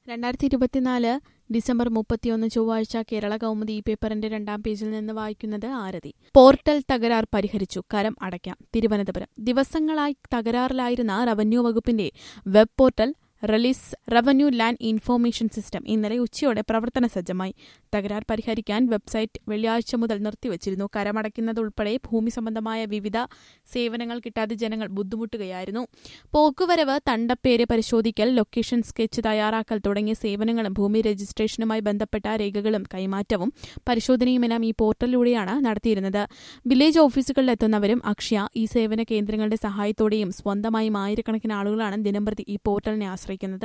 രണ്ടായിരത്തി ഇരുപത്തിനാല് ഡിസംബർ മുപ്പത്തിയൊന്ന് ചൊവ്വാഴ്ച കേരള കൗമുദി ഈ പേപ്പറിന്റെ രണ്ടാം പേജിൽ നിന്ന് വായിക്കുന്നത് ആരതി പോർട്ടൽ തകരാർ പരിഹരിച്ചു കരം അടയ്ക്കാം തിരുവനന്തപുരം ദിവസങ്ങളായി തകരാറിലായിരുന്ന റവന്യൂ വകുപ്പിന്റെ web portal release revenue land information system ഇന്നലെ ഉച്ചയോടെ പ്രവർത്തന സജ്ജമായി തകരാർ പരിഹരിക്കാൻ വെബ്സൈറ്റ് വെള്ളിയാഴ്ച മുതൽ നിർത്തിവച്ചിരുന്നു കരമടയ്ക്കുന്നതുൾപ്പെടെ ഭൂമി സംബന്ധമായ വിവിധ സേവനങ്ങൾ കിട്ടാതെ ജനങ്ങൾ ബുദ്ധിമുട്ടുകയായിരുന്നു പോക്കുവരവ് തണ്ടപ്പേര് പരിശോധിക്കൽ ലൊക്കേഷൻ സ്കെച്ച് തയ്യാറാക്കൽ തുടങ്ങിയ സേവനങ്ങളും ഭൂമി രജിസ്ട്രേഷനുമായി ബന്ധപ്പെട്ട രേഖകളും കൈമാറ്റവും പരിശോധനയുമെല്ലാം ഈ പോർട്ടലിലൂടെയാണ് നടത്തിയിരുന്നത് വില്ലേജ് ഓഫീസുകളിലെത്തുന്നവരും അക്ഷയ ഈ സേവന കേന്ദ്രങ്ങളുടെ സഹായത്തോടെയും സ്വന്തമായും ആയിരക്കണക്കിന് ആളുകളാണ് ദിനംപ്രതി ഈ പോർട്ടലിനെ ആശ്രയിക്കുന്നത്